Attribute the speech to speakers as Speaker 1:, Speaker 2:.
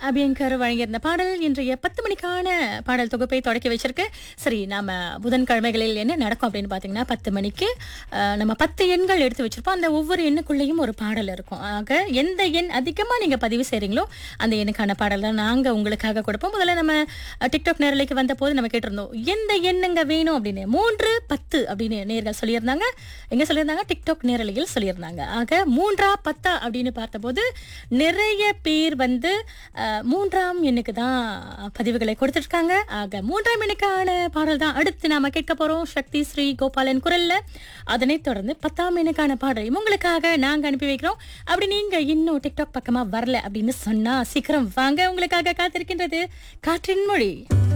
Speaker 1: அபியங்கர் வழங்கியிருந்த பாடல் இன்றைய பத்து மணிக்கான பாடல் தொகுப்பை தொடக்கி வச்சிருக்கு சரி நாம புதன்கிழமைகளில் என்ன நடக்கும் அப்படின்னு பாத்தீங்கன்னா பத்து மணிக்கு அஹ், நம்ம பத்து எண்கள் எடுத்து வச்சிருப்போம் அந்த ஒவ்வொரு எண்ணுக்குள்ளேயும் ஒரு பாடல் இருக்கும் ஆக எந்த எண் அதிகமா நீங்க பதிவு செய்றீங்களோ அந்த எண்ணுக்கான பாடல் தான் நாங்க உங்களுக்காக கொடுப்போம் முதல்ல நம்ம அஹ், டிக்டாக் நேரலைக்கு வந்த போது நம்ம கேட்டிருந்தோம் எந்த எண்ணுங்க வேணும் அப்படின்னு மூன்று பத்து அப்படின்னு நேர்கள் சொல்லியிருந்தாங்க எங்க சொல்லியிருந்தாங்க டிக்டாக் நேரலையில் சொல்லியிருந்தாங்க ஆக மூன்றா பத்தா அப்படின்னு பார்த்தபோது நிறைய பேர் வந்து அஹ், மூன்றாம் எண்ணுக்கு தான் பதிவுகளை கொடுத்துருக்காங்க ஆக மூன்றாம் எண்ணுக்கான பாடல் தான் அடுத்து நாம கேட்க போறோம் சக்தி ஸ்ரீ கோபாலன் குரல்ல அதனைத் தொடர்ந்து பத்தாம் எண்ணுக்கான பாடல் உங்களுக்காக நாங்க அனுப்பி வைக்கிறோம் அப்படி நீங்க இன்னும் டிக்டாக் பக்கமா வரல அப்படின்னு சொன்னா சீக்கிரம் வாங்க உங்களுக்காக காத்திருக்கின்றது காற்றின் மொழி